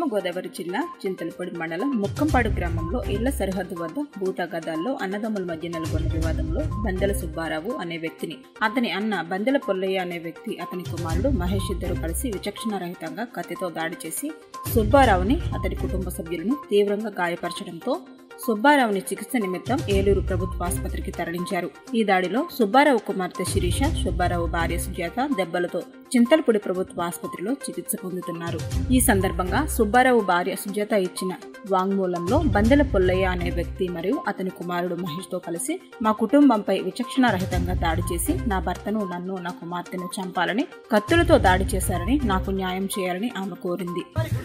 గోదావరి జిల్లా చింతలపూడి మండలం ముక్కంపాడు గ్రామంలో ఇళ్ల సరిహద్దు వద్ద భూతగాదాల్లో అన్నదమ్ముల మధ్య నెలకొన్న వివాదంలో బందెల సుబ్బారావు అనే వ్యక్తిని అతని అన్న బందెల పొల్లయ్య అనే వ్యక్తి అతని కుమారుడు మహేష్ ఇద్దరు కలిసి విచక్షణారహితంగా కత్తితో దాడి చేసి సుబ్బారావుని అతడి కుటుంబ సభ్యులను తీవ్రంగా గాయపరచడంతో సుబ్బారావుని చికిత్స నిమిత్తం ఏలూరు ప్రభుత్వ ఆసుపత్రికి తరలించారు ఈ దాడిలో సుబ్బారావు కుమార్తె శిరీష సుబ్బారావు భార్య సుజాత దెబ్బలతో చింతలపూడి ప్రభుత్వ ఆసుపత్రిలో చికిత్స పొందుతున్నారు ఈ సందర్భంగా సుబ్బారావు భార్య సుజాత ఇచ్చిన వాంగ్మూలంలో బందెల పొల్లయ్య అనే వ్యక్తి మరియు అతని కుమారుడు మహేష్ తో కలిసి మా కుటుంబంపై విచక్షణారహితంగా దాడి చేసి నా భర్తను నన్ను నా కుమార్తెను చంపాలని కత్తులతో దాడి చేశారని నాకు న్యాయం చేయాలని ఆమె కోరింది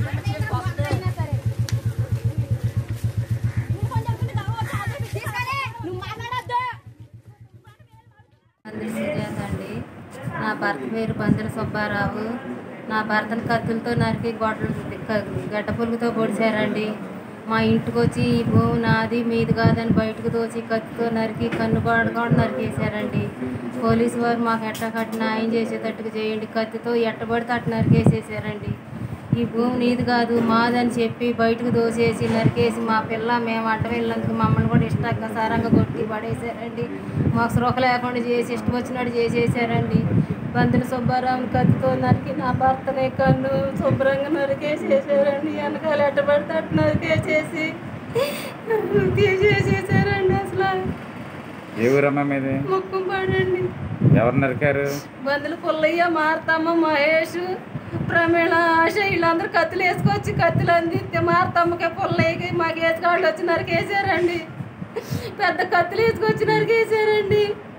అందరి సుజాత అండి నా భర్త పేరు పందిల సుబ్బారావు నా భర్తను కత్తులతో నరికి గొడ్డలు గడ్డ పురుగుతో పొడిచారండి మా ఇంటికి వచ్చి ఈ భూమి నాది మీది కాదని బయటకు దోచి కత్తితో నరికి కన్ను గోడ కూడా నరికేశారండి పోలీసు వారు మాకు ఎట్ట కట్టి న్యాయం చేసేటట్టుగా చేయండి కత్తితో ఎట్టబడితే అట్ట నరికేసేసారండి ఈ భూమి నీది కాదు మాదని చెప్పి బయటకు దోసేసి నరికేసి మా పిల్ల మేము అడ్డ వెళ్ళినందుకు మమ్మల్ని కూడా ఇష్టంగా సారంగా కొట్టి పడేశారండి మాకు సురక లేకుండా చేసి ఇష్టం వచ్చినట్టు చేసేసారండి బంధుల సుబ్బారావుని కత్తితో నరికి నా భర్తనే కన్ను శుభ్రంగా నరికేసేసారండి వెనకాల ఎట్టబడితే అట్టు నరికేసేసి తీసేసేసారండి అసలు ఏ ఊరమ్మా మీది ముఖం పడండి ఎవరు నరికారు బందులు పుల్లయ్య మారతమ్మ మహేష్ ప్రమీళ ఆశ వీళ్ళందరూ కత్తులు వేసుకొచ్చి కత్తులు అందిస్తే మారతమ్మకి పుల్లయ్యకి మాకు వేసుకోవాలి వచ్చి నరికేసారండి పెద్ద కత్తులు వేసుకొచ్చి నరికేసారండి